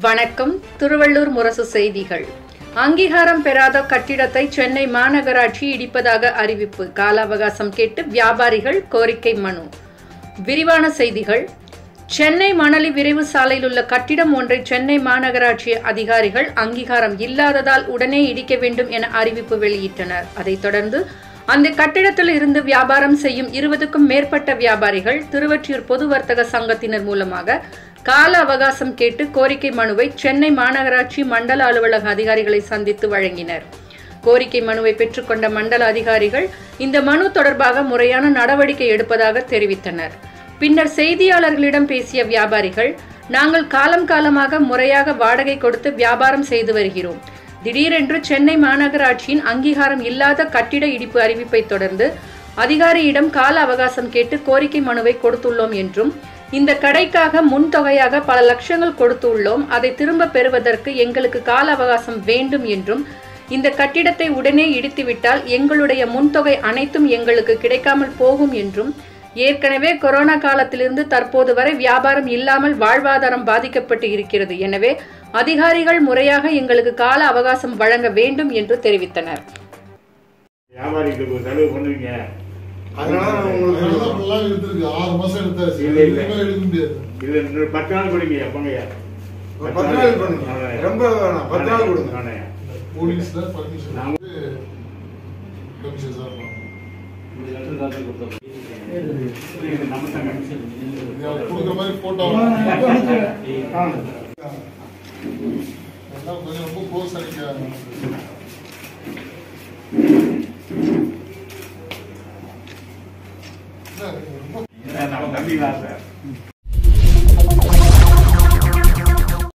வணக்கம் திருவள்ளூர் முரசு செய்திகள் அங்கீகாரம் பெறாத கட்டிடத்தை சென்னை மாநகராட்சி இடிப்பதாக அறிவிப்பு கால அவகாசம் கேட்டு வியாபாரிகள் கோரிக்கை மனு விரிவான செய்திகள் சென்னை மணலி விரைவு சாலையில் உள்ள கட்டிடம் ஒன்றை சென்னை மாநகராட்சி அதிகாரிகள் அங்கீகாரம் இல்லாததால் உடனே இடிக்க வேண்டும் என அறிவிப்பு வெளியிட்டனர் அதைத் தொடர்ந்து அந்த கட்டிடத்தில் இருந்து வியாபாரம் செய்யும் இருபதுக்கும் மேற்பட்ட வியாபாரிகள் திருவொற்றியூர் பொது வர்த்தக சங்கத்தினர் மூலமாக கால அவகாசம் கேட்டு கோரிக்கை மனுவை சென்னை மாநகராட்சி மண்டல அலுவலக அதிகாரிகளை சந்தித்து வழங்கினர் கோரிக்கை மனுவை பெற்றுக்கொண்ட மண்டல அதிகாரிகள் இந்த மனு தொடர்பாக முறையான நடவடிக்கை எடுப்பதாக தெரிவித்தனர் பின்னர் செய்தியாளர்களிடம் பேசிய வியாபாரிகள் நாங்கள் காலம் காலமாக முறையாக வாடகை கொடுத்து வியாபாரம் செய்து வருகிறோம் திடீரென்று சென்னை மாநகராட்சியின் அங்கீகாரம் இல்லாத கட்டிட இடிப்பு அறிவிப்பை தொடர்ந்து அதிகாரியிடம் கால அவகாசம் கேட்டு கோரிக்கை மனுவை கொடுத்துள்ளோம் என்றும் இந்த கடைக்காக முன் தொகையாக பல லட்சங்கள் கொடுத்துள்ளோம் அதை திரும்ப பெறுவதற்கு எங்களுக்கு கால அவகாசம் வேண்டும் என்றும் இந்த கட்டிடத்தை உடனே இடித்துவிட்டால் எங்களுடைய முன்தொகை அனைத்தும் எங்களுக்கு கிடைக்காமல் போகும் என்றும் ஏற்கனவே கொரோனா காலத்திலிருந்து தற்போது வரை வியாபாரம் இல்லாமல் வாழ்வாதாரம் பாதிக்கப்பட்டு இருக்கிறது எனவே அதிகாரிகள் முறையாக எங்களுக்கு கால அவகாசம் வழங்க வேண்டும் என்று தெரிவித்தனர் வியாபாரிகளுக்கு செலவு பண்ணுவீங்க அதனால நான் உங்களுக்கு அதனால ஃபுல்லா எடுத்திருக்கு. ஆறு மாசம் எடுத்தாச்சு. இல்ல, இல்ல. இனிமே எடுக்க முடியாது. இது இன்னொரு பத்து நாள் கொடுங்க எப்பங்கய்யா ஒரு பத்து நாள் பண்ணுங்க ரொம்ப வேணாம் பத்து நாள் கொடுங்க நானே. போலீஸ்ல permission நாம- வந்து commission சார்பா. இது நம்ம தாங்க. இது அவங்க கொடுக்குற மாதிரி photo எல்லாம் கொஞ்சம் ரொம்ப close ஆ நிக்க.